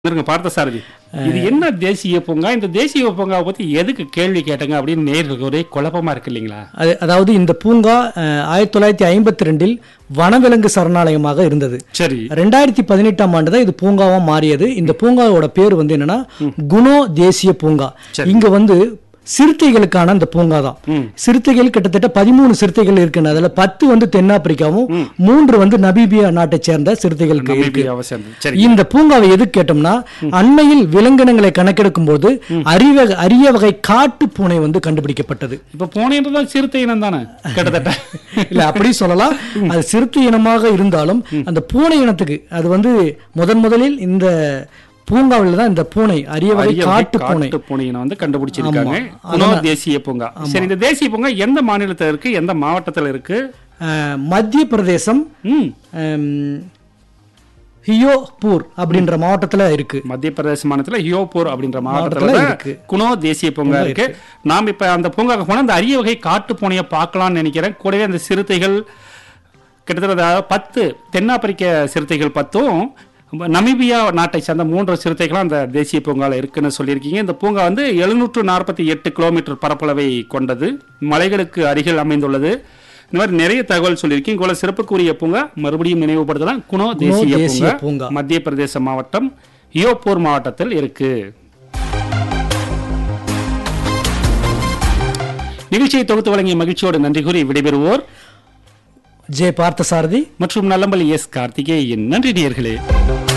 இருங்க பார்த்த சாரதி இது என்ன தேசிய பூங்கா இந்த தேசிய பூங்காவை பத்தி எதுக்கு கேள்வி கேட்டங்க அப்படின்னு நேர்களுக்கு ஒரே குழப்பமா இருக்கு இல்லைங்களா அது அதாவது இந்த பூங்கா அஹ், ஆயிரத்தி தொள்ளாயிரத்தி ஐம்பத்தி ரெண்டில் வனவிலங்கு சரணாலயமாக இருந்தது சரி ரெண்டாயிரத்தி பதினெட்டாம் ஆண்டு தான் இது பூங்காவா மாறியது இந்த பூங்காவோட பேர் வந்து என்னன்னா குணோ தேசிய பூங்கா இங்க வந்து சிறுத்தைகளுக்கான அந்த பூங்கா தான் ம். சிறுத்தைகள் கிட்டத்தட்ட பதிமூணு சிறுத்தைகள் இருக்குன்னு அதுல பத்து வந்து தென்னாப்பிரிக்காவும் மூன்று வந்து நபீபியா நாட்டை சேர்ந்த சிறுத்தைகளுக்கு இருக்கு நம்பிக்கை அவசியம் சரி இந்த பூங்காவை எதுக்கு கேட்டோம்னா அண்மையில் விலங்கினங்களை கணக்கெடுக்கும் போது அரிய அரிய வகை காட்டு பூனை வந்து கண்டுபிடிக்கப்பட்டது இப்ப போனேன்றதான் சிறுத்தை இனம் தானே கிட்டத்தட்ட இல்ல அப்படி சொல்லலாம் அது சிறுத்தை இனமாக இருந்தாலும் அந்த பூனை இனத்துக்கு அது வந்து முதன் முதலில் இந்த பூங்காவில் தான் இந்த பூனை அரிய வகை அரிய வகை காட்டு பூனை காட்டு பூனையினை வந்து கண்டுபிடிச்சிருக்காங்க ஆமா. குணோ தேசிய பூங்கா சரி இந்த தேசிய பூங்கா எந்த மாநிலத்துல இருக்கு எந்த மாவட்டத்துல இருக்கு அஹ், மத்திய பிரதேசம் ம் அம், ஹியோபூர் அப்படின்ற மாவட்டத்துல இருக்கு மத்திய பிரதேச மாநிலத்துல ஹியோபூர் அப்படின்ற மாவட்டத்துல மாவட்டத்துல இருக்கு. குணோ தேசிய பூங்கா இருக்கு நாம் இப்ப அந்த பூங்காக்கு போனா அந்த அரிய வகை காட்டு பூனையை பார்க்கலாம்னு நினைக்கிறேன் கூடவே அந்த சிறுத்தைகள் கிட்டத்தட்ட அதாவது பத்து தென்னாப்பிரிக்க சிறுத்தைகள் பத்தும் நமீபியா நாட்டை சேர்ந்த மூன்று சிறுத்தைகளும் அந்த தேசிய பூங்கால இருக்குன்னு சொல்லியிருக்கீங்க இந்த பூங்கா வந்து எழுநூற்று நாற்பத்தி எட்டு கிலோமீட்டர் பரப்பளவை கொண்டது மலைகளுக்கு அருகில் அமைந்துள்ளது இந்த மாதிரி நிறைய தகவல் சொல்லியிருக்கீங்க இங்குள்ள சிறப்புக்குரிய பூங்கா மறுபடியும் நினைவுபடுத்தலாம் குணோ தேசிய தேசிய பூங்கா பூங்கா. மத்திய பிரதேச மாவட்டம் ஹியோப்பூர் மாவட்டத்தில் இருக்கு நிகழ்ச்சியை தொகுத்து வழங்கிய மகிழ்ச்சியோடு நன்றி கூறி விடைபெறுவோர் ஜே பார்த்தசாரதி மற்றும் நல்லம்பள்ளி எஸ் கார்த்திகேயன் நன்றி நேயர்களே